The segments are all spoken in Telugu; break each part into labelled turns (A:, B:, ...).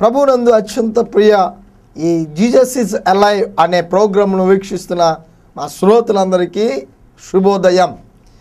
A: ప్రభునందు అత్యంత ప్రియ ఈ జీజస్ ఇస్ అలైవ్ అనే ప్రోగ్రామ్ను వీక్షిస్తున్న మా శ్రోతలందరికీ శుభోదయం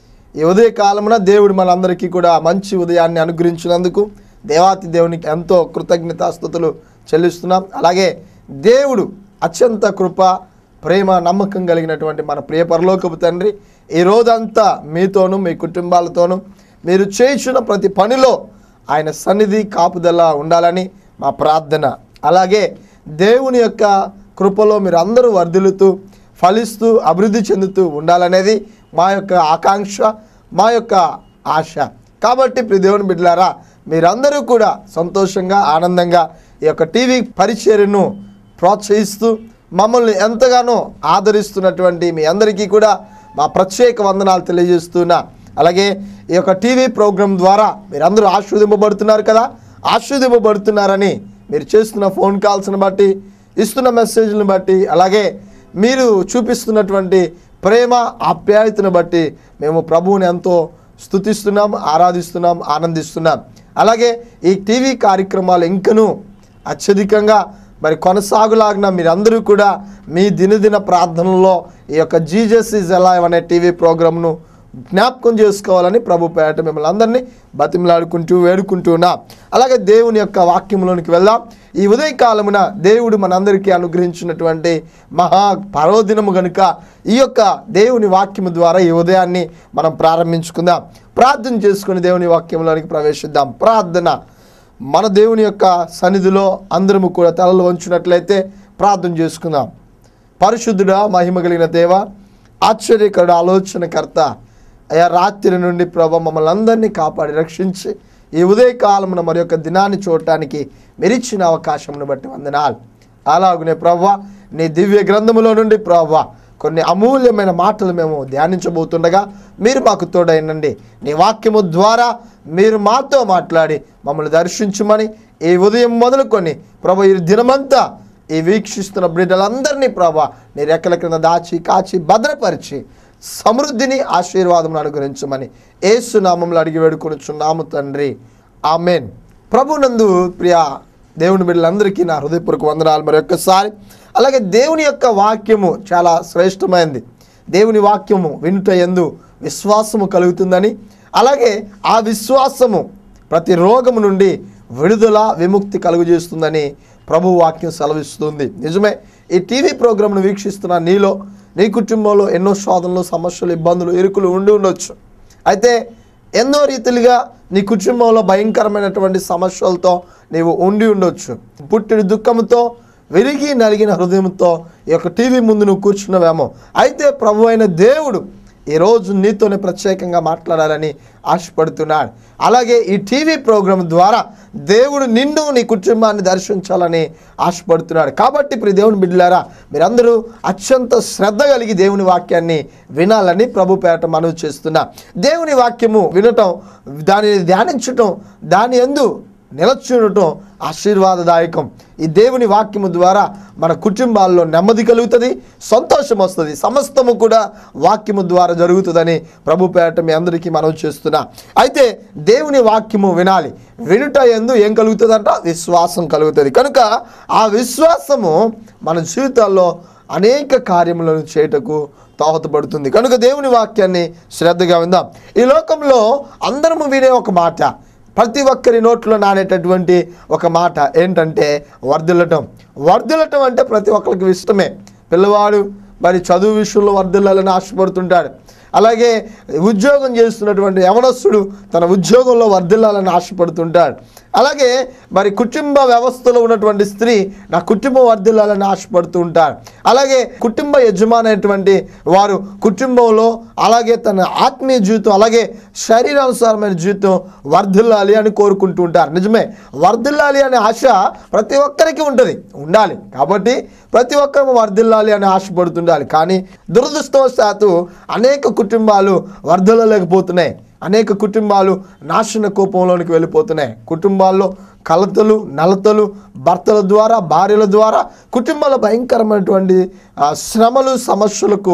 A: ఈ ఉదయ కాలమున దేవుడు మనందరికీ కూడా మంచి ఉదయాన్ని అనుగ్రహించినందుకు దేవాతి దేవునికి ఎంతో కృతజ్ఞతాస్థుతులు చెల్లిస్తున్నాం అలాగే దేవుడు అత్యంత కృప ప్రేమ నమ్మకం కలిగినటువంటి మన ప్రియ పరలోకపు తండ్రి ఈ రోజంతా మీతోనూ మీ కుటుంబాలతోనూ మీరు చేసిన ప్రతి పనిలో ఆయన సన్నిధి కాపుదల ఉండాలని మా ప్రార్థన అలాగే దేవుని యొక్క కృపలో మీరు అందరూ వర్ధిల్లుతూ ఫలిస్తూ అభివృద్ధి చెందుతూ ఉండాలనేది మా యొక్క ఆకాంక్ష మా యొక్క ఆశ కాబట్టి ప్రి దేవుని బిడ్డలారా మీరందరూ కూడా సంతోషంగా ఆనందంగా ఈ యొక్క టీవీ పరిచర్యను ప్రోత్సహిస్తూ మమ్మల్ని ఎంతగానో ఆదరిస్తున్నటువంటి మీ అందరికీ కూడా మా ప్రత్యేక వందనాలు తెలియజేస్తున్నా అలాగే ఈ యొక్క టీవీ ప్రోగ్రాం ద్వారా మీరందరూ ఆశీర్వదింపబడుతున్నారు కదా ఆశీర్వదింపబడుతున్నారని మీరు చేస్తున్న ఫోన్ కాల్స్ని బట్టి ఇస్తున్న మెసేజ్ని బట్టి అలాగే మీరు చూపిస్తున్నటువంటి ప్రేమ ఆప్యాయతను బట్టి మేము ప్రభువుని ఎంతో స్తుతిస్తున్నాం ఆరాధిస్తున్నాం ఆనందిస్తున్నాం అలాగే ఈ టీవీ కార్యక్రమాలు ఇంకనూ అత్యధికంగా మరి కొనసాగులాగిన మీరందరూ కూడా మీ దినదిన ప్రార్థనలో ఈ యొక్క జీజస్ ఇస్ అలైవ్ అనే టీవీ ప్రోగ్రామ్ను జ్ఞాపకం చేసుకోవాలని ప్రభు పేట మిమ్మల్ని అందరినీ బతిమలాడుకుంటూ వేడుకుంటూ ఉన్నా అలాగే దేవుని యొక్క వాక్యంలోనికి వెళ్దాం ఈ ఉదయకాలమున దేవుడు మనందరికీ అనుగ్రహించినటువంటి మహా పర్వదినము గనుక ఈ యొక్క దేవుని వాక్యము ద్వారా ఈ ఉదయాన్ని మనం ప్రారంభించుకుందాం ప్రార్థన చేసుకుని దేవుని వాక్యంలోనికి ప్రవేశిద్దాం ప్రార్థన మన దేవుని యొక్క సన్నిధిలో అందరము కూడా తలలు వంచున్నట్లయితే ప్రార్థన చేసుకుందాం పరిశుద్ధుడా మహిమ కలిగిన దేవ ఆశ్చర్యకరుడు ఆలోచనకర్త అయా రాత్రి నుండి ప్రభ మమ్మల్ని అందరినీ కాపాడి రక్షించి ఈ ఉదయకాలమున మరి యొక్క దినాన్ని చూడటానికి మెరిచిన అవకాశమును బట్టి వందనాలు అలాగునే ప్రవ్వ నీ దివ్య గ్రంథములో నుండి ప్రవ్వ కొన్ని అమూల్యమైన మాటలు మేము ధ్యానించబోతుండగా మీరు మాకు తోడైనండి నీ వాక్యము ద్వారా మీరు మాతో మాట్లాడి మమ్మల్ని దర్శించమని ఈ ఉదయం మొదలుకొని ప్రభు ఈ దినమంతా ఈ వీక్షిస్తున్న బిడ్డలందరినీ ప్రభా నీ రెక్కల క్రింద దాచి కాచి భద్రపరిచి సమృద్ధిని ఆశీర్వాదం అనుగ్రహించమని ఏసు నామంలో అడిగి వేడుకొనుచున్నాము తండ్రి ఆమెన్ ప్రభునందు ప్రియ దేవుని బిడ్డలందరికీ నా హృదయపూర్వక వందనాలు మరి ఒక్కసారి అలాగే దేవుని యొక్క వాక్యము చాలా శ్రేష్టమైనది దేవుని వాక్యము వినుట ఎందు విశ్వాసము కలుగుతుందని అలాగే ఆ విశ్వాసము ప్రతి రోగము నుండి విడుదల విముక్తి కలుగజేస్తుందని ప్రభు వాక్యం సెలవిస్తుంది నిజమే ఈ టీవీ ప్రోగ్రామ్ను వీక్షిస్తున్న నీలో నీ కుటుంబంలో ఎన్నో శోధనలు సమస్యలు ఇబ్బందులు ఇరుకులు ఉండి ఉండొచ్చు అయితే ఎన్నో రీతిలుగా నీ కుటుంబంలో భయంకరమైనటువంటి సమస్యలతో నీవు ఉండి ఉండొచ్చు పుట్టిన దుఃఖంతో విరిగి నలిగిన హృదయంతో ఈ యొక్క టీవీ ముందు నువ్వు కూర్చున్నవేమో అయితే ప్రభు అయిన దేవుడు ఈరోజు నీతోనే ప్రత్యేకంగా మాట్లాడాలని ఆశపడుతున్నాడు అలాగే ఈ టీవీ ప్రోగ్రాం ద్వారా దేవుడు నిన్ను నీ కుటుంబాన్ని దర్శించాలని ఆశపడుతున్నాడు కాబట్టి ఇప్పుడు దేవుని బిడ్డలారా మీరందరూ అత్యంత శ్రద్ధ కలిగి దేవుని వాక్యాన్ని వినాలని ప్రభు పేట మనవి చేస్తున్నా దేవుని వాక్యము వినటం దానిని ధ్యానించటం దాని ఎందు నిలచుండటం ఆశీర్వాదదాయకం ఈ దేవుని వాక్యము ద్వారా మన కుటుంబాల్లో నెమ్మది కలుగుతుంది సంతోషం వస్తుంది సమస్తము కూడా వాక్యము ద్వారా జరుగుతుందని ప్రభు పేట మీ అందరికీ మనం చేస్తున్నా అయితే దేవుని వాక్యము వినాలి వినుట ఎందు ఏం కలుగుతుందంట విశ్వాసం కలుగుతుంది కనుక ఆ విశ్వాసము మన జీవితాల్లో అనేక కార్యములను చేయుటకు దోహదపడుతుంది కనుక దేవుని వాక్యాన్ని శ్రద్ధగా విందాం ఈ లోకంలో అందరము వినే ఒక మాట ప్రతి ఒక్కరి నోట్లో నానేటటువంటి ఒక మాట ఏంటంటే వర్ధిల్లటం వర్ధిల్లటం అంటే ప్రతి ఒక్కరికి ఇష్టమే పిల్లవాడు మరి చదువు విషయంలో వర్ధిల్లాలని ఆశపడుతుంటాడు అలాగే ఉద్యోగం చేస్తున్నటువంటి యవనస్తుడు తన ఉద్యోగంలో వర్ధిల్లాలని ఆశపడుతుంటాడు అలాగే మరి కుటుంబ వ్యవస్థలో ఉన్నటువంటి స్త్రీ నా కుటుంబం వర్ధిల్లాలని ఆశపడుతూ ఉంటారు అలాగే కుటుంబ యజమానైనటువంటి వారు కుటుంబంలో అలాగే తన ఆత్మీయ జీవితం అలాగే శరీరానుసారమైన జీవితం వర్ధిల్లాలి అని కోరుకుంటూ ఉంటారు నిజమే వర్ధిల్లాలి అనే ఆశ ప్రతి ఒక్కరికి ఉంటుంది ఉండాలి కాబట్టి ప్రతి ఒక్కరు వర్ధిల్లాలి అని ఆశపడుతుండాలి కానీ దురదృష్టవశాత్తు అనేక కుటుంబాలు వర్ధిల్లలేకపోతున్నాయి అనేక కుటుంబాలు నాశన కోపంలోనికి వెళ్ళిపోతున్నాయి కుటుంబాల్లో కలతలు నలతలు భర్తల ద్వారా భార్యల ద్వారా కుటుంబాల భయంకరమైనటువంటి ఆ, శ్రమలు సమస్యలకు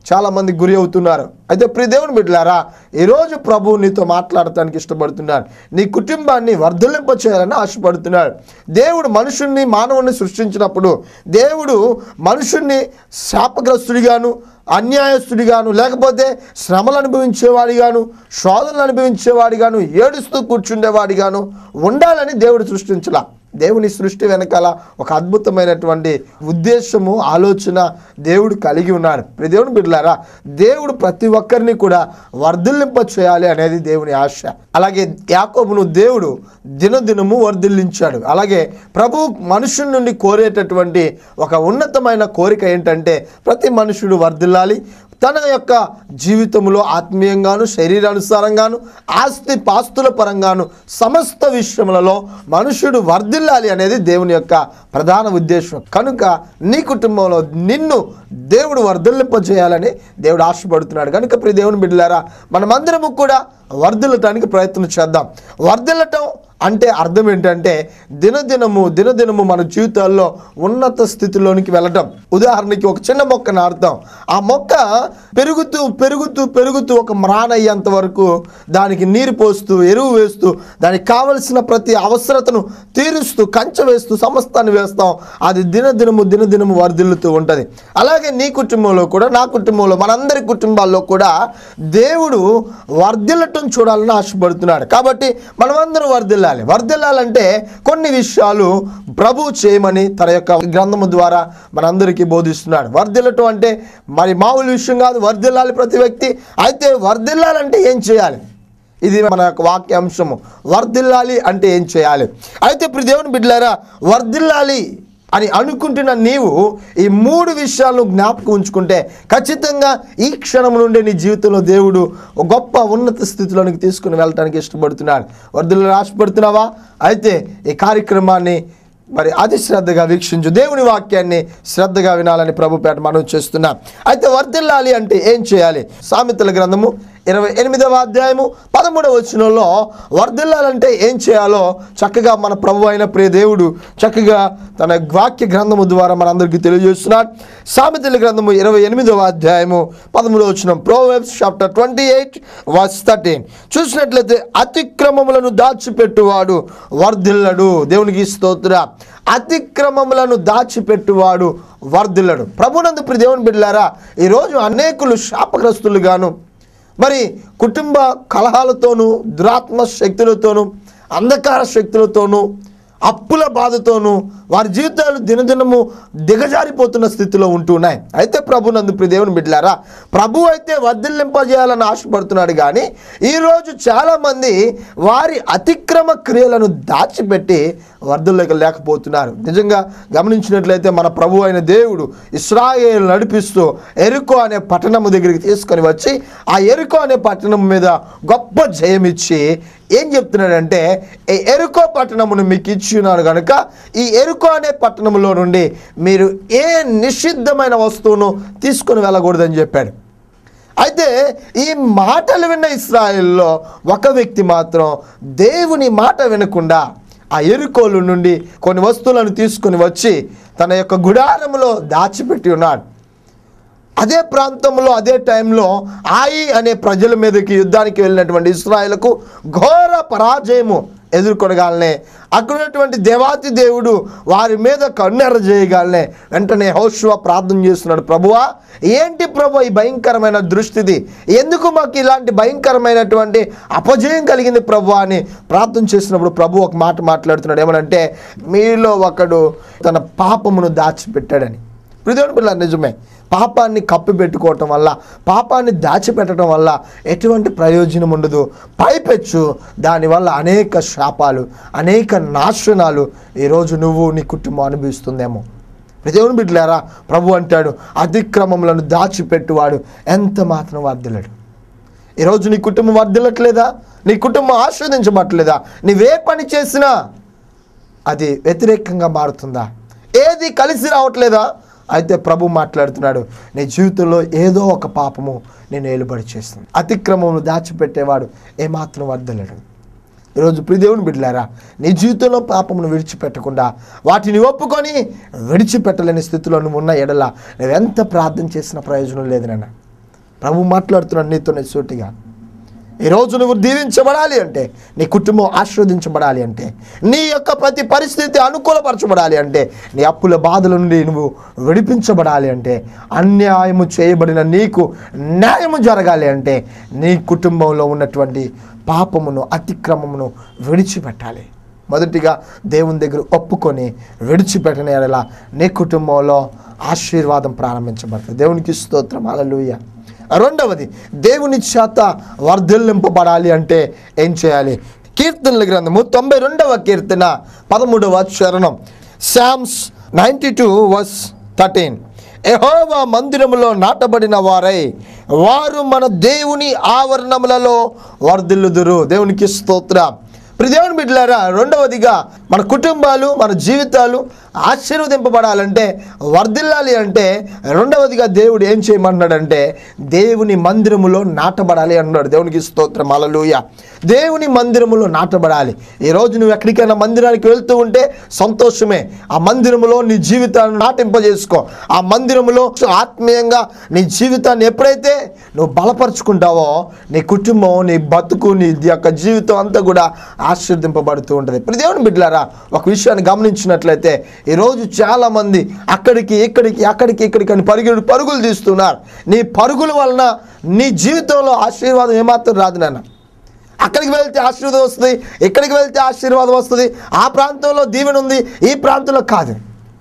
A: చాలామంది గురి అవుతున్నారు అయితే ప్రియ దేవుని బిడ్డలారా ఈరోజు ప్రభు నీతో మాట్లాడటానికి ఇష్టపడుతున్నాడు నీ కుటుంబాన్ని వర్ధలింప చేయాలని ఆశపడుతున్నాడు దేవుడు మనుషుణ్ణి మానవుణ్ణి సృష్టించినప్పుడు దేవుడు మనుషుణ్ణి శాపగ్రస్తుడిగాను అన్యాయస్తుడిగాను లేకపోతే శ్రమలు అనుభవించేవాడిగాను శోధనలు అనుభవించేవాడిగాను ఏడుస్తూ కూర్చుండేవాడిగాను ఉండాలని దేవుడు సృష్టించలా దేవుని సృష్టి వెనకాల ఒక అద్భుతమైనటువంటి ఉద్దేశము ఆలోచన దేవుడు కలిగి ఉన్నాడు ప్రతి దేవుని బిడ్డలారా దేవుడు ప్రతి ఒక్కరిని కూడా వర్ధిల్లింప చేయాలి అనేది దేవుని ఆశ అలాగే యాకోబును దేవుడు దినదినము వర్ధిల్లించాడు అలాగే ప్రభు మనుషుల నుండి కోరేటటువంటి ఒక ఉన్నతమైన కోరిక ఏంటంటే ప్రతి మనుషుడు వర్ధిల్లాలి తన యొక్క జీవితంలో ఆత్మీయంగాను శరీరానుసారంగాను ఆస్తి పాస్తుల పరంగాను సమస్త విషయములలో మనుషుడు వర్ధిల్లాలి అనేది దేవుని యొక్క ప్రధాన ఉద్దేశం కనుక నీ కుటుంబంలో నిన్ను దేవుడు వర్ధిల్లింపజేయాలని దేవుడు ఆశపడుతున్నాడు కనుక ప్రియ దేవుని బిడ్డలారా మనమందరము కూడా వర్ధిల్లటానికి ప్రయత్నం చేద్దాం వర్ధిల్లటం అంటే అర్థం ఏంటంటే దినదినము దినదినము మన జీవితాల్లో ఉన్నత స్థితిలోనికి వెళ్ళటం ఉదాహరణకి ఒక చిన్న మొక్క నాటుతాం ఆ మొక్క పెరుగుతూ పెరుగుతూ పెరుగుతూ ఒక మ్రాన్ అయ్యేంత వరకు దానికి నీరు పోస్తూ ఎరువు వేస్తూ దానికి కావలసిన ప్రతి అవసరతను తీరుస్తూ కంచె వేస్తూ సమస్తాన్ని వేస్తాం అది దినదినము దినదినము వర్ధిల్లుతూ ఉంటుంది అలాగే నీ కుటుంబంలో కూడా నా కుటుంబంలో మనందరి కుటుంబాల్లో కూడా దేవుడు వర్ధిల్లటం చూడాలని ఆశపడుతున్నాడు కాబట్టి మనమందరం వర్ధిల్లాలి వర్ధిల్లాలంటే కొన్ని విషయాలు ప్రభు చేయమని తన యొక్క గ్రంథము ద్వారా మనందరికీ బోధిస్తున్నాడు వర్ధిల్లటం అంటే మరి మామూలు విషయం కాదు వర్ధిల్లాలి ప్రతి వ్యక్తి అయితే వర్ధిల్లాలంటే ఏం చేయాలి ఇది మన యొక్క వాక్యాంశము వర్ధిల్లాలి అంటే ఏం చేయాలి అయితే ఇప్పుడు దేవుని బిడ్డలారా వర్ధిల్లాలి అని అనుకుంటున్న నీవు ఈ మూడు విషయాలను జ్ఞాపకం ఉంచుకుంటే ఖచ్చితంగా ఈ క్షణం నుండి నీ జీవితంలో దేవుడు ఒక గొప్ప ఉన్నత స్థితిలోనికి తీసుకుని వెళ్ళటానికి ఇష్టపడుతున్నాడు వర్ధులు ఆశపడుతున్నావా అయితే ఈ కార్యక్రమాన్ని మరి అతి శ్రద్ధగా వీక్షించు దేవుని వాక్యాన్ని శ్రద్ధగా వినాలని ప్రభుపేట మనం చేస్తున్నాం అయితే వర్ధిల్లాలి అంటే ఏం చేయాలి సామెతల గ్రంథము ఇరవై ఎనిమిదవ అధ్యాయము పదమూడవ వచనంలో వర్ధిల్లాలంటే ఏం చేయాలో చక్కగా మన ప్రభు అయిన ప్రియ దేవుడు చక్కగా తన వాక్య గ్రంథము ద్వారా మనందరికీ తెలియజేస్తున్నాడు సామెతల గ్రంథము ఇరవై ఎనిమిదవ అధ్యాయము పదమూడవ వచనం Proverbs chapter twenty eight verse thirteen చూసినట్లయితే అతిక్రమములను దాచిపెట్టువాడు వర్ధిల్లడు దేవునికి స్తోత్ర అతిక్రమములను దాచిపెట్టువాడు వర్ధిల్లడు ప్రభునందు ప్రియ దేవుని బిడ్డలారా ఈరోజు అనేకులు శాపగ్రస్తులుగాను మరి కుటుంబ కలహాలతోనూ దురాత్మ శక్తులతోనూ అంధకార శక్తులతోనూ అప్పుల బాధతోనూ వారి జీవితాలు దినదినము దిగజారిపోతున్న స్థితిలో ఉంటున్నాయి అయితే ప్రభు నందు ప్రియ దేవుని బిడ్డలారా ప్రభు అయితే వర్ధిల్లింపజేయాలని ఆశపడుతున్నాడు కానీ ఈరోజు చాలామంది వారి అతిక్రమ క్రియలను దాచిపెట్టి వర్ధుల్లోకి లేకపోతున్నారు నిజంగా గమనించినట్లయితే మన ప్రభు అయిన దేవుడు ఇస్రాయేల్ నడిపిస్తూ ఎరుకో అనే పట్టణము దగ్గరికి తీసుకొని వచ్చి ఆ ఎరుకో అనే పట్టణం మీద గొప్ప జయమిచ్చి ఏం చెప్తున్నాడంటే ఈ ఎరుకో పట్టణమును మీకు ఇచ్చి ఉన్నాను కనుక ఈ ఎరుకో అనే పట్టణంలో నుండి మీరు ఏ నిషిద్ధమైన వస్తువును తీసుకొని వెళ్ళకూడదని చెప్పాడు అయితే ఈ మాటలు విన్న ఇస్రాయిల్లో ఒక వ్యక్తి మాత్రం దేవుని మాట వినకుండా ఆ ఎరుకోలు నుండి కొన్ని వస్తువులను తీసుకొని వచ్చి తన యొక్క గుడారంలో దాచిపెట్టి ఉన్నాడు అదే ప్రాంతంలో అదే టైంలో ఆయి అనే ప్రజల మీదకి యుద్ధానికి వెళ్ళినటువంటి ఇస్రాయేల్కు ఘోర పరాజయము ఎదుర్కొనగాలనే అక్కడ ఉన్నటువంటి దేవాతి దేవుడు వారి మీద కన్నెర చేయగాలనే వెంటనే హౌషువ ప్రార్థన చేస్తున్నాడు ప్రభువా ఏంటి ప్రభు ఈ భయంకరమైన దృష్టిది ఎందుకు మాకు ఇలాంటి భయంకరమైనటువంటి అపజయం కలిగింది ప్రభు అని ప్రార్థన చేసినప్పుడు ప్రభు ఒక మాట మాట్లాడుతున్నాడు ఏమనంటే మీలో ఒకడు తన పాపమును దాచిపెట్టాడని హృదయం పిల్ల నిజమే పాపాన్ని కప్పి పెట్టుకోవటం వల్ల పాపాన్ని దాచిపెట్టడం వల్ల ఎటువంటి ప్రయోజనం ఉండదు పైపెచ్చు దానివల్ల అనేక శాపాలు అనేక నాశనాలు ఈరోజు నువ్వు నీ కుటుంబం అనుభవిస్తుందేమో దేవుని బిడ్డలారా ప్రభు అంటాడు అతిక్రమములను దాచిపెట్టువాడు ఎంత మాత్రం వర్ధిల్లడు ఈరోజు నీ కుటుంబం వర్ధిల్లట్లేదా నీ కుటుంబం ఆస్వాదించబట్టలేదా నీవే పని చేసినా అది వ్యతిరేకంగా మారుతుందా ఏది కలిసి రావట్లేదా అయితే ప్రభు మాట్లాడుతున్నాడు నీ జీవితంలో ఏదో ఒక పాపము నేను ఏలుబడి చేస్తుంది అతిక్రమమును దాచిపెట్టేవాడు ఏమాత్రం వర్ధలేడు ఈరోజు ప్రియదేవుని బిడ్డలారా నీ జీవితంలో పాపమును విడిచిపెట్టకుండా వాటిని ఒప్పుకొని విడిచిపెట్టలేని స్థితిలో నువ్వు ఉన్న ఎడల నువ్వెంత ప్రార్థన చేసిన ప్రయోజనం లేదు నాన్న ప్రభు మాట్లాడుతున్నాడు నీతోనే సూటిగా ఈరోజు నువ్వు దీవించబడాలి అంటే నీ కుటుంబం ఆశీర్వదించబడాలి అంటే నీ యొక్క ప్రతి పరిస్థితి అనుకూలపరచబడాలి అంటే నీ అప్పుల బాధల నుండి నువ్వు విడిపించబడాలి అంటే అన్యాయము చేయబడిన నీకు న్యాయము జరగాలి అంటే నీ కుటుంబంలో ఉన్నటువంటి పాపమును అతిక్రమమును విడిచిపెట్టాలి మొదటిగా దేవుని దగ్గర ఒప్పుకొని విడిచిపెట్టిన ఎడల నీ కుటుంబంలో ఆశీర్వాదం ప్రారంభించబడుతుంది దేవునికి స్తోత్రం అలలుయ రెండవది దేవుని చేత వర్ధిల్లింపబడాలి అంటే ఏం చేయాలి కీర్తనల గ్రంథము తొంభై రెండవ కీర్తన పదమూడవ చరణం Psalms ninety two verse thirteen ఎహోవా మందిరములో నాటబడిన వారై వారు మన దేవుని ఆవరణములలో వర్ధిల్లుదురు దేవునికి స్తోత్రం ప్రియ దేవుని బిడ్డలారా రెండవదిగా మన కుటుంబాలు మన జీవితాలు ఆశీర్వదింపబడాలంటే వర్ధిల్లాలి అంటే రెండవదిగా దేవుడు ఏం చేయమన్నాడంటే దేవుని మందిరములో నాటబడాలి అన్నాడు దేవునికి స్తోత్రం అలలుయ దేవుని మందిరములో నాటబడాలి ఈరోజు నువ్వు ఎక్కడికైనా మందిరానికి వెళ్తూ ఉంటే సంతోషమే ఆ మందిరములో నీ జీవితాన్ని నాటింపజేసుకో ఆ మందిరములో ఆత్మీయంగా నీ జీవితాన్ని ఎప్పుడైతే నువ్వు బలపరుచుకుంటావో నీ కుటుంబం నీ బతుకు నీ యొక్క జీవితం అంతా కూడా ఆశీర్దింపబడుతూ ఉంటుంది ఇప్పుడు దేవుని బిడ్డలారా ఒక విషయాన్ని గమనించినట్లయితే ఈరోజు చాలామంది అక్కడికి ఇక్కడికి అక్కడికి ఇక్కడికి అని పరుగులు పరుగులు తీస్తున్నారు నీ పరుగుల వలన నీ జీవితంలో ఆశీర్వాదం ఏమాత్రం రాదు నాన్న అక్కడికి వెళ్తే ఆశీర్వాదం వస్తుంది ఇక్కడికి వెళ్తే ఆశీర్వాదం వస్తుంది ఆ ప్రాంతంలో దీవెన ఉంది ఈ ప్రాంతంలో కాదు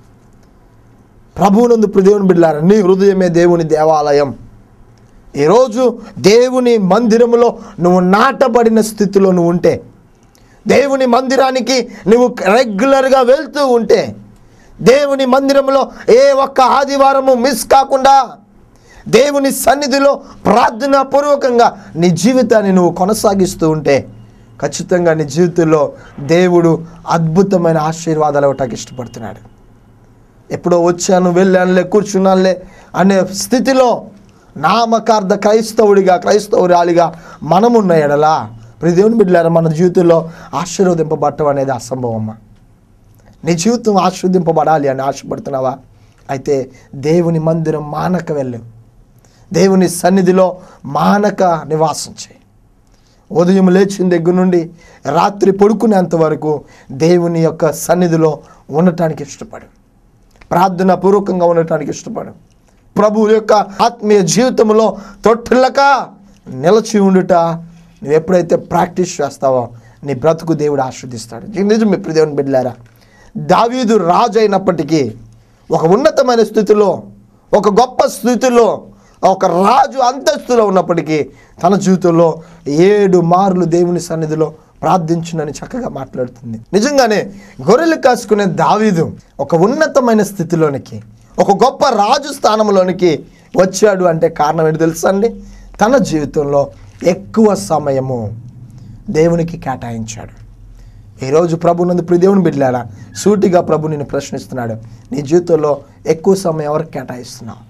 A: ప్రభువునందు దేవుని బిడ్డారు నీ హృదయమే దేవుని దేవాలయం ఈరోజు దేవుని మందిరములో నువ్వు నాటబడిన స్థితిలో నువ్వు ఉంటే దేవుని మందిరానికి నువ్వు రెగ్యులర్గా వెళ్తూ ఉంటే దేవుని మందిరంలో ఏ ఒక్క ఆదివారము మిస్ కాకుండా దేవుని సన్నిధిలో ప్రార్థనా పూర్వకంగా నీ జీవితాన్ని నువ్వు కొనసాగిస్తూ ఉంటే ఖచ్చితంగా నీ జీవితంలో దేవుడు అద్భుతమైన ఆశీర్వాదాలు ఇవ్వటానికి ఇష్టపడుతున్నాడు ఎప్పుడో వచ్చాను వెళ్ళానులే కూర్చున్నానులే అనే స్థితిలో నామకార్థ క్రైస్తవుడిగా క్రైస్తవురాలిగా మనమున్న ఎడలా ప్రతి దేవుని బిడ్డలారా మన జీవితంలో ఆశీర్వదింపబడటం అనేది అసంభవమ్మా నీ జీవితం ఆశీర్వదింపబడాలి అని ఆశపడుతున్నావా అయితే దేవుని మందిరం మానక వెళ్ళు దేవుని సన్నిధిలో మానక నివాసం చేయి ఉదయం లేచిన దగ్గర నుండి రాత్రి పడుకునేంత వరకు దేవుని యొక్క సన్నిధిలో ఉండటానికి ఇష్టపడు ప్రార్థన పూర్వకంగా ఉండటానికి ఇష్టపడు ప్రభు యొక్క ఆత్మీయ జీవితంలో తొట్టిల్లక నిలిచి ఉండుట నువ్వు ఎప్పుడైతే ప్రాక్టీస్ చేస్తావో నీ బ్రతుకు దేవుడు ఆస్వాదిస్తాడు ఇది నిజం ఇప్పుడు దేవుని బిడ్డలారా దావీదు రాజు అయినప్పటికీ ఒక ఉన్నతమైన స్థితిలో ఒక గొప్ప స్థితిలో ఒక రాజు అంతస్తులో ఉన్నప్పటికీ తన జీవితంలో ఏడు మార్లు దేవుని సన్నిధిలో ప్రార్థించునని చక్కగా మాట్లాడుతుంది నిజంగానే గొర్రెలు కాసుకునే దావీదు ఒక ఉన్నతమైన స్థితిలోనికి ఒక గొప్ప రాజు స్థానంలోనికి వచ్చాడు అంటే కారణం ఏంటి తెలుసా అండి తన జీవితంలో ఎక్కువ సమయము దేవునికి కేటాయించాడు ఈరోజు ప్రభు నందు ప్రియ దేవుని బిడ్డలారా సూటిగా ప్రభు నిన్ను ప్రశ్నిస్తున్నాడు నీ జీవితంలో ఎక్కువ సమయం ఎవరికి కేటాయిస్తున్నావు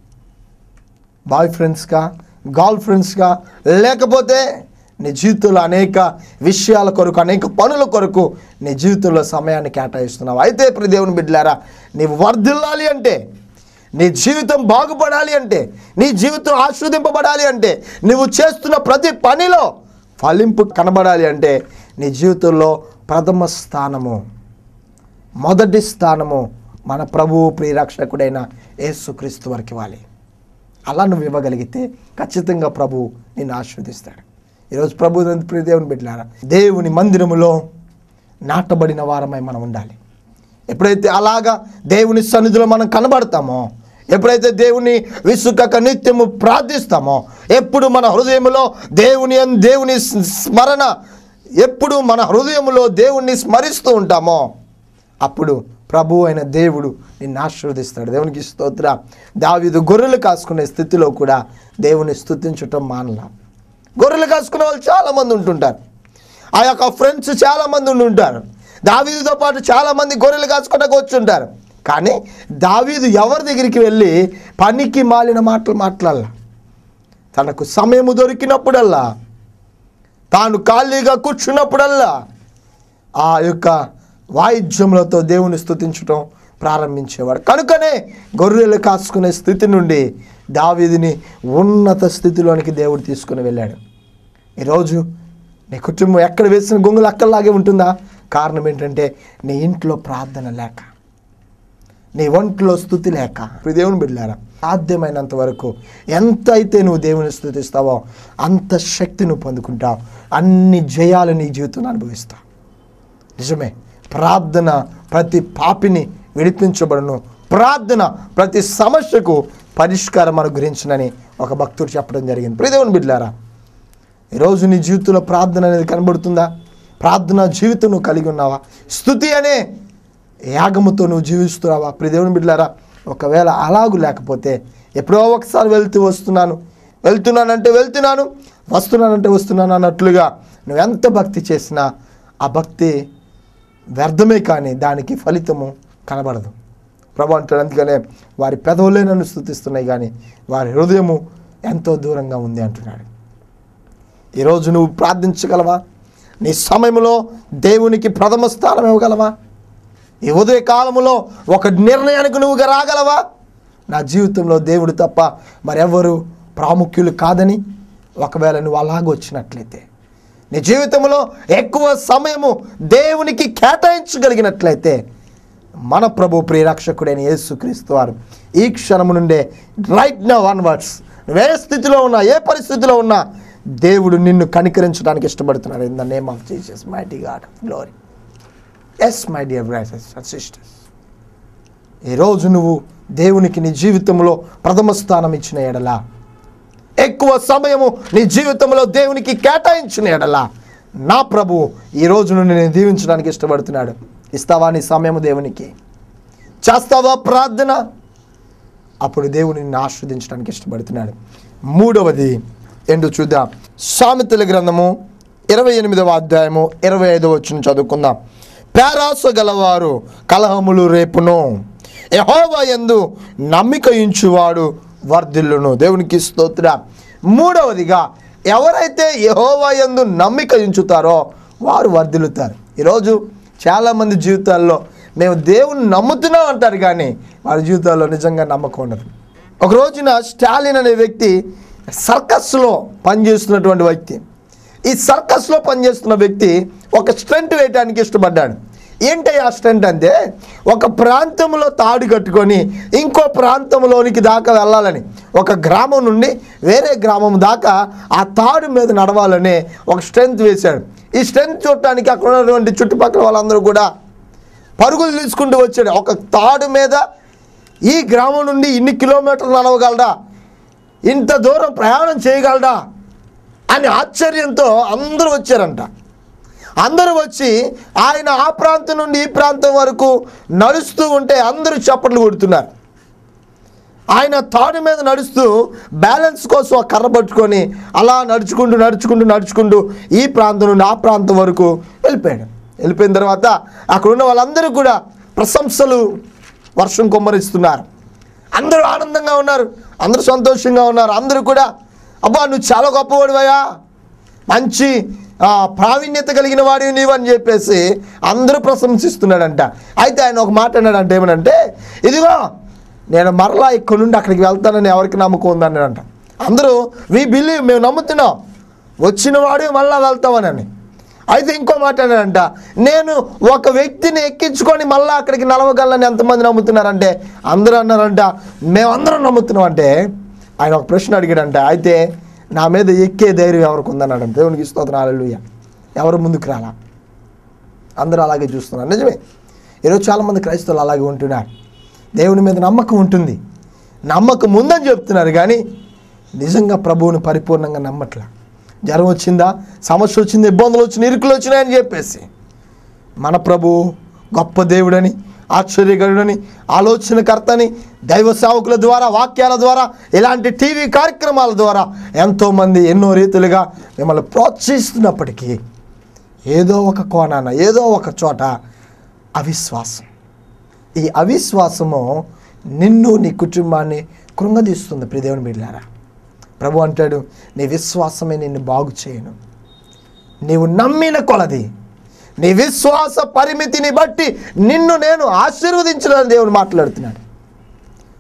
A: బాయ్ ఫ్రెండ్స్గా గర్ల్ ఫ్రెండ్స్గా లేకపోతే నీ జీవితంలో అనేక విషయాల కొరకు అనేక పనుల కొరకు నీ జీవితంలో సమయాన్ని కేటాయిస్తున్నావు అయితే ప్రియ దేవుని బిడ్డలారా నీవు వర్ధిల్లాలి అంటే నీ జీవితం బాగుపడాలి అంటే నీ జీవితం ఆస్వాదింపబడాలి అంటే నువ్వు చేస్తున్న ప్రతి పనిలో ఫలింపు కనబడాలి అంటే నీ జీవితంలో ప్రథమ స్థానము మొదటి స్థానము మన ప్రభువు ప్రియరక్షకుడైన యేసుక్రీస్తు వారికి ఇవ్వాలి అలా నువ్వు ఇవ్వగలిగితే ఖచ్చితంగా ప్రభు నిన్ను ఆశీర్వదిస్తాడు ఈరోజు ప్రభు ప్రియ దేవుని బిడ్డలారా దేవుని మందిరములో నాటబడిన వారమై మనం ఉండాలి ఎప్పుడైతే అలాగా దేవుని సన్నిధిలో మనం కనబడతామో ఎప్పుడైతే దేవుని విసుకక నిత్యము ప్రార్థిస్తామో ఎప్పుడు మన హృదయంలో దేవుని యం- దేవుని స్మరణ ఎప్పుడు మన హృదయంలో దేవుణ్ణి స్మరిస్తూ ఉంటామో అప్పుడు ప్రభు అయిన దేవుడు నిన్ను ఆశీర్వదిస్తాడు దేవునికి స్తోత్ర దావీదు గొర్రెలు కాసుకునే స్థితిలో కూడా దేవుని స్తుతించటం మానలా గొర్రెలు కాసుకునే వాళ్ళు చాలామంది ఉంటుంటారు ఆ యొక్క ఫ్రెండ్స్ చాలామంది ఉండి ఉంటారు దావీదుతో పాటు చాలామంది గొర్రెలు కాచుకోవడానికి వచ్చి ఉంటారు కానీ దావీదు ఎవరి దగ్గరికి వెళ్ళి పనికి మాలిన మాటలు మాట్లాడాల తనకు సమయము దొరికినప్పుడల్లా తాను ఖాళీగా కూర్చున్నప్పుడల్లా ఆ యొక్క వాయిద్యములతో దేవుని స్తుతించడం ప్రారంభించేవాడు కనుకనే గొర్రెలు కాసుకునే స్థితి నుండి దావీదిని ఉన్నత స్థితిలోనికి దేవుడు తీసుకుని వెళ్ళాడు ఈరోజు నీ కుటుంబం ఎక్కడ వేసిన గొంగులు అక్కడలాగే ఉంటుందా కారణం ఏంటంటే నీ ఇంట్లో ప్రార్థన లేక నీ ఒంట్లో స్థుతి లేక ఇప్పుడు దేవుని బిడ్డారా సాధ్యమైనంత వరకు ఎంత అయితే నువ్వు దేవుని స్థుతిస్తావో అంత శక్తి నువ్వు పొందుకుంటావు అన్ని జయాలు నీ జీవితంలో అనుభవిస్తావు నిజమే ప్రార్థన ప్రతి పాపిని విడిపించబడును ప్రార్థన ప్రతి సమస్యకు పరిష్కారం అనుగ్రహించునని ఒక భక్తుడు చెప్పడం జరిగింది ప్రియదేవుని బిడ్డారా ఈరోజు నీ జీవితంలో ప్రార్థన అనేది కనబడుతుందా ప్రార్థన జీవితం నువ్వు కలిగి ఉన్నావా స్థుతి అనే యాగముతో నువ్వు జీవిస్తున్నావా ప్రియదేవుని బిడ్డారా ఒకవేళ అలాగు లేకపోతే ఎప్పుడో ఒకసారి వెళ్తూ వస్తున్నాను వెళ్తున్నానంటే వెళ్తున్నాను వస్తున్నానంటే వస్తున్నాను అన్నట్లుగా నువ్వు ఎంత భక్తి చేసినా ఆ భక్తి వ్యర్థమే కానీ దానికి ఫలితము కనబడదు ప్రభు అంటాడు అందుకనే వారి పెదవులే నన్ను స్థుతిస్తున్నాయి కానీ వారి హృదయము ఎంతో దూరంగా ఉంది అంటున్నాడు ఈరోజు నువ్వు ప్రార్థించగలవా నీ సమయంలో దేవునికి ప్రథమ స్థానం ఇవ్వగలవా ఈ ఉదయ కాలములో ఒక నిర్ణయానికి నువ్వు రాగలవా నా జీవితంలో దేవుడు తప్ప మరెవరు ప్రాముఖ్యులు కాదని ఒకవేళ నువ్వు అలాగొచ్చినట్లయితే నీ జీవితంలో ఎక్కువ సమయము దేవునికి కేటాయించగలిగినట్లయితే మన ప్రభు ప్రియరక్షకుడైన యేసుక్రీస్తు వారు ఈ క్షణము నుండే రైట్ నౌ వర్డ్స్ నువ్వే స్థితిలో ఉన్నా ఏ పరిస్థితిలో ఉన్నా దేవుడు నిన్ను కనికరించడానికి ఇష్టపడుతున్నాడు in the name of Jesus mighty God glory ఎస్ my dear brothers and sisters ఈరోజు నువ్వు దేవునికి నీ జీవితంలో ప్రథమ స్థానం ఇచ్చిన ఎడలా ఎక్కువ సమయము నీ జీవితంలో దేవునికి కేటాయించిన ఎడలా నా ప్రభు ఈ రోజు నుండి నేను దీవించడానికి ఇష్టపడుతున్నాడు ఇస్తావా నీ సమయము దేవునికి చేస్తావా ప్రార్థన అప్పుడు దేవుని నిన్ను ఆస్వాదించడానికి ఇష్టపడుతున్నాడు మూడవది ఏంటో చూద్దాం సామెతల గ్రంథము ఇరవై ఎనిమిదవ అధ్యాయము ఇరవై ఐదవ వచ్చిన చదువుకుందాం పేరాస గలవారు కలహములు రేపును యహోవా యందు నమ్మిక ఇంచువాడు వర్ధిల్లును దేవునికి స్తోత్ర మూడవదిగా ఎవరైతే యహోవా యందు నమ్మిక ఉంచుతారో వారు వర్ధిల్లుతారు ఈరోజు చాలామంది జీవితాల్లో మేము దేవుని నమ్ముతున్నాం అంటారు కానీ వారి జీవితాల్లో నిజంగా నమ్మకం ఉండదు ఒక రోజున స్టాలిన్ అనే వ్యక్తి సర్కస్లో పనిచేస్తున్నటువంటి వ్యక్తి ఈ సర్కస్లో పనిచేస్తున్న వ్యక్తి ఒక స్టంట్ వేయడానికి ఇష్టపడ్డాడు ఏంటి ఆ స్టంట్ అంటే ఒక ప్రాంతంలో తాడు కట్టుకొని ఇంకో ప్రాంతంలోనికి దాకా వెళ్ళాలని ఒక గ్రామం నుండి వేరే గ్రామం దాకా ఆ తాడు మీద నడవాలని ఒక స్ట్రెంత్ వేశాడు ఈ స్ట్రెంత్ చూడటానికి అక్కడ ఉన్నటువంటి చుట్టుపక్కల వాళ్ళందరూ కూడా పరుగులు తీసుకుంటూ వచ్చాడు ఒక తాడు మీద ఈ గ్రామం నుండి ఇన్ని కిలోమీటర్లు నడవగలడా ఇంత దూరం ప్రయాణం చేయగలడా అని ఆశ్చర్యంతో అందరూ వచ్చారంట అందరూ వచ్చి ఆయన ఆ ప్రాంతం నుండి ఈ ప్రాంతం వరకు నడుస్తూ ఉంటే అందరూ చప్పట్లు కొడుతున్నారు ఆయన తాడు మీద నడుస్తూ బ్యాలెన్స్ కోసం ఆ కర్ర పట్టుకొని అలా నడుచుకుంటూ నడుచుకుంటూ నడుచుకుంటూ ఈ ప్రాంతం నుండి ఆ ప్రాంతం వరకు వెళ్ళిపోయాడు వెళ్ళిపోయిన తర్వాత అక్కడ ఉన్న వాళ్ళందరూ కూడా ప్రశంసలు వర్షం కొమ్మరిస్తున్నారు అందరూ ఆనందంగా ఉన్నారు అందరూ సంతోషంగా ఉన్నారు అందరూ కూడా అబ్బా నువ్వు చాలా గొప్పవాడివయ్యా మంచి ఆ, ప్రావీణ్యత కలిగిన వాడివి నీవు అని చెప్పేసి అందరూ ప్రశంసిస్తున్నాడంట అయితే ఆయన ఒక మాట అన్నాడంట ఏమనంటే ఇదిగో నేను మరలా ఇక్కడ నుండి అక్కడికి వెళ్తానని ఎవరికి నమ్మకం ఉందన్నాడంట అందరూ వి బిలీవ్ మేము నమ్ముతున్నాం వచ్చిన వాడు మళ్ళా వెళ్తామనని అయితే ఇంకో మాట అన్నాడంట నేను ఒక వ్యక్తిని ఎక్కించుకొని మళ్ళీ అక్కడికి నలవగలని ఎంతమంది నమ్ముతున్నారంటే అందరూ అన్నారంట మేమందరం నమ్ముతున్నాం అంటే ఆయన ఒక ప్రశ్న అడిగాడంట అయితే నా మీద ఎక్కే ధైర్యం ఎవరికి ఉందన్నాడు దేవునికి స్తోత్రం హల్లెలూయా ఎవరు ముందుకు రాలా అందరూ అలాగే చూస్తున్నారు నిజమే ఈరోజు చాలామంది క్రైస్తవులు అలాగే ఉంటున్నారు దేవుని మీద నమ్మకం ఉంటుంది నమ్మకం ఉందని చెప్తున్నారు కానీ నిజంగా ప్రభువుని పరిపూర్ణంగా నమ్మట్లా జ్వరం వచ్చిందా సమస్య వచ్చింది ఇబ్బందులు వచ్చినాయి ఇరుకులు వచ్చినాయని చెప్పేసి మన ప్రభు గొప్ప దేవుడని ఆశ్చర్యకరుడని ఆలోచనకర్తని దైవ సేవకుల ద్వారా వాక్యాల ద్వారా ఇలాంటి టీవీ కార్యక్రమాల ద్వారా ఎంతోమంది ఎన్నో రీతులుగా మిమ్మల్ని ప్రోత్సహిస్తున్నప్పటికీ ఏదో ఒక కోణాన ఏదో ఒక చోట అవిశ్వాసం ఈ అవిశ్వాసము నిన్ను నీ కుటుంబాన్ని కృంగదీస్తుంది ప్రియదేవుని బిడ్డారా ప్రభు అంటాడు నీ విశ్వాసమే నిన్ను బాగు చేయను నీవు నమ్మిన కొలది నీ విశ్వాస పరిమితిని బట్టి నిన్ను నేను ఆశీర్వదించడానికి దేవుడు మాట్లాడుతున్నాడు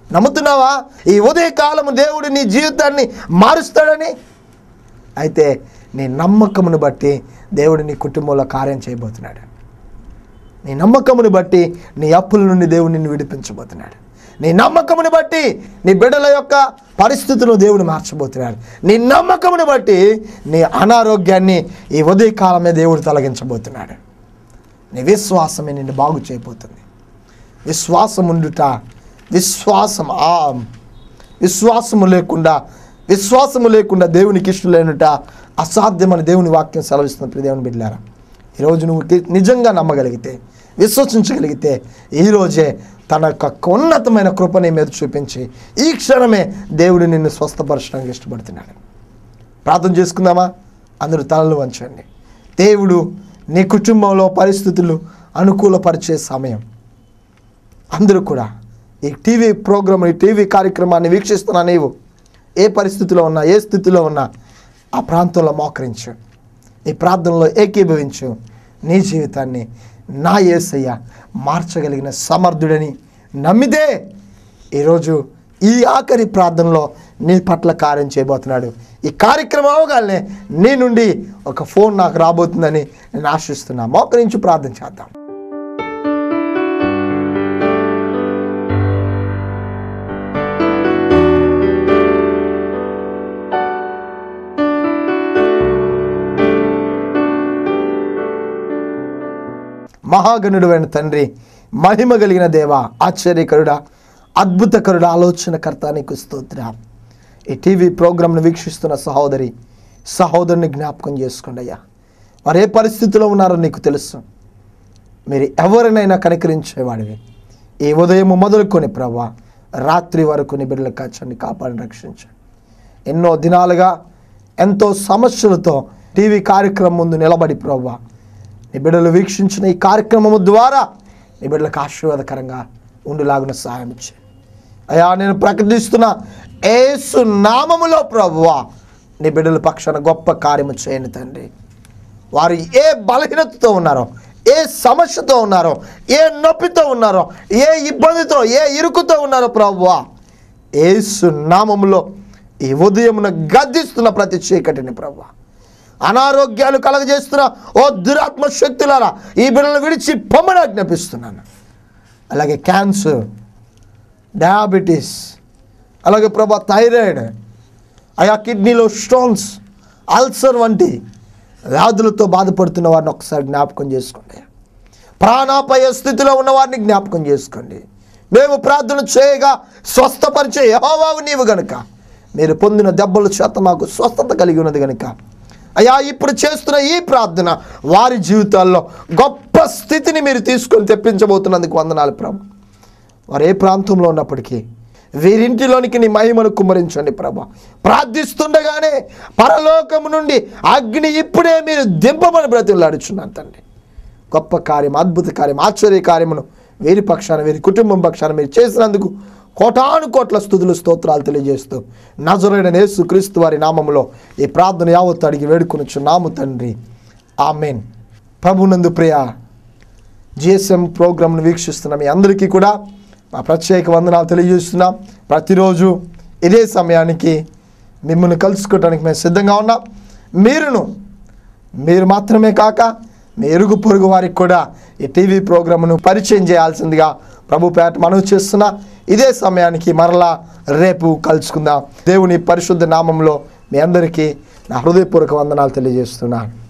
A: నమ్ముతున్నావా ఈ ఉదయకాలము దేవుడు నీ జీవితాన్ని మారుస్తాడని అయితే నీ నమ్మకమును బట్టి దేవుడు నీ కుటుంబంలో కార్యం చేయబోతున్నాడు నీ నమ్మకమును బట్టి నీ అప్పుల నుండి దేవుడు నిన్ను విడిపించబోతున్నాడు నీ నమ్మకమును బట్టి నీ బిడ్డల యొక్క పరిస్థితులను దేవుడు మార్చబోతున్నాడు నీ నమ్మకమును బట్టి నీ అనారోగ్యాన్ని ఈ ఉదయకాలమే దేవుడు తొలగించబోతున్నాడు నీ విశ్వాసమే నిన్ను బాగు చేయబోతుంది విశ్వాసం ఉండుట విశ్వాసం ఆ విశ్వాసము లేకుండా విశ్వాసము లేకుండా దేవునికి ఇష్టలేనుట అసాధ్యమని దేవుని వాక్యం సెలవిస్తున్న ప్రియ దేవుని బిడ్డారా ఈరోజు నువ్వు టి- నిజంగా నమ్మగలిగితే విశ్వసించగలిగితే ఈరోజే తన యొక్క ఉన్నతమైన కృప నీ మీద చూపించి ఈ క్షణమే దేవుడు నిన్ను స్వస్థపరచడానికి ఇష్టపడుతున్నాడు ప్రార్థన చేసుకుందామా అందరూ తలలు వంచండి దేవుడు నీ కుటుంబంలో పరిస్థితులు అనుకూలపరిచే సమయం అందరూ కూడా ఈ టీవీ ప్రోగ్రామ్ ఈ టీవీ కార్యక్రమాన్ని వీక్షిస్తున్నా నీవు ఏ పరిస్థితిలో ఉన్నా ఏ స్థితిలో ఉన్నా ఆ ప్రాంతంలో మోకరించు ఈ ప్రార్థనలో ఏకీభవించు నీ జీవితాన్ని నా యేసయ్య మార్చగలిగిన సమర్థుడని నమ్మితే ఈరోజు ఈ ఆఖరి ప్రార్థనలో నీ పట్ల కార్యం చేయబోతున్నాడు ఈ కార్యక్రమం అవగానే నీ నుండి ఒక ఫోన్ నాకు రాబోతుందని నేను ఆశిస్తున్నా మోకరించి ప్రార్థన చేద్దాం మహాగణుడువైన తండ్రి మహిమ కలిగిన దేవ ఆశ్చర్యకరుడా అద్భుతకరుడా ఆలోచనకర్త నీకు స్తోత్ర ఈ టీవీ ప్రోగ్రాంను వీక్షిస్తున్న సహోదరి సహోదరుని జ్ఞాపకం చేసుకోండి అయ్యా వారు ఏ పరిస్థితిలో ఉన్నారో నీకు తెలుసు మీరు ఎవరినైనా కనికరించేవాడివి ఈ ఉదయం మొదలుకొని ప్రభా రాత్రి వరకు నీ బిడ్డల కాచండి కాపాడి రక్షించండి ఎన్నో దినాలుగా ఎంతో సమస్యలతో టీవీ కార్యక్రమం ముందు నిలబడి ప్రభా నీ బిడ్డలు వీక్షించిన ఈ కార్యక్రమము ద్వారా నీ బిడ్డలకు ఆశీర్వాదకరంగా ఉండులాగున సహాయం ఇచ్చాయి అయ్యా నేను ప్రకటిస్తున్న ఏసు నామములో ప్రభువా నీ బిడ్డల పక్షాన గొప్ప కార్యము చేయని తండ్రి వారు ఏ బలహీనతతో ఉన్నారో ఏ సమస్యతో ఉన్నారో ఏ నొప్పితో ఉన్నారో ఏ ఇబ్బందితో ఏ ఇరుకుతో ఉన్నారో ప్రభువా ఏసు నామములో ఈ ఉదయమున గద్దిస్తున్న ప్రతి చీకటిని ప్రభువా అనారోగ్యాలు కలగజేస్తున్న ఓ దురాత్మ శక్తులారా ఈ బిడ్డలను విడిచి పొమ్మని ఆజ్ఞాపిస్తున్నాను అలాగే క్యాన్సర్ డయాబెటీస్ అలాగే ప్రభా థైరాయిడ్ ఆయా కిడ్నీలో స్టోన్స్ అల్సర్ వంటి వ్యాధులతో బాధపడుతున్న వారిని ఒకసారి జ్ఞాపకం చేసుకోండి ప్రాణాపాయ స్థితిలో ఉన్న వారిని జ్ఞాపకం చేసుకోండి మేము ప్రార్థన చేయగా స్వస్థపరిచే యహోవావు నీవు గనుక మీరు పొందిన దెబ్బల చేత మాకు స్వస్థత కలిగి ఉన్నది గనుక అయ్యా ఇప్పుడు చేస్తున్న ఈ ప్రార్థన వారి జీవితాల్లో గొప్ప స్థితిని మీరు తీసుకొని తెప్పించబోతున్నందుకు వందనాలు ప్రభు వారు ఏ ప్రాంతంలో ఉన్నప్పటికీ వీరింటిలోనికి నీ మహిమను కుమ్మరించండి ప్రభా ప్రార్థిస్తుండగానే పరలోకము నుండి అగ్ని ఇప్పుడే మీరు దింపమని బ్రతిలాడుచున్నాను తండ్రి గొప్ప కార్యం అద్భుత కార్యం ఆశ్చర్య కార్యమును వీరి పక్షాన వీరి కుటుంబం పక్షాన మీరు చేసినందుకు కోటాను కోట్ల స్థుతులు స్తోత్రాలు తెలియజేస్తూ నజరైన యేసు క్రీస్తు వారి నామములో ఈ ప్రార్థన యావత్తు అడిగి వేడుకొనుచున్నాము తండ్రి ఆమెన్ ప్రభునందు ప్రియ జిఎస్ఎం ప్రోగ్రామ్ను వీక్షిస్తున్న మీ అందరికీ కూడా మా ప్రత్యేక వందనాలు తెలియజేస్తున్నాం ప్రతిరోజు ఇదే సమయానికి మిమ్మల్ని కలుసుకోవడానికి మేము సిద్ధంగా ఉన్నాం మీరును మీరు మాత్రమే కాక మీ ఎరుగు పొరుగు వారికి కూడా ఈ టీవీ ప్రోగ్రామ్ను పరిచయం చేయాల్సిందిగా ప్రభు పేట మనవి చేస్తున్నా ఇదే సమయానికి మరలా రేపు కలుసుకుందాం దేవుని పరిశుద్ధ నామంలో మీ అందరికీ నా హృదయపూర్వక వందనాలు తెలియజేస్తున్నాను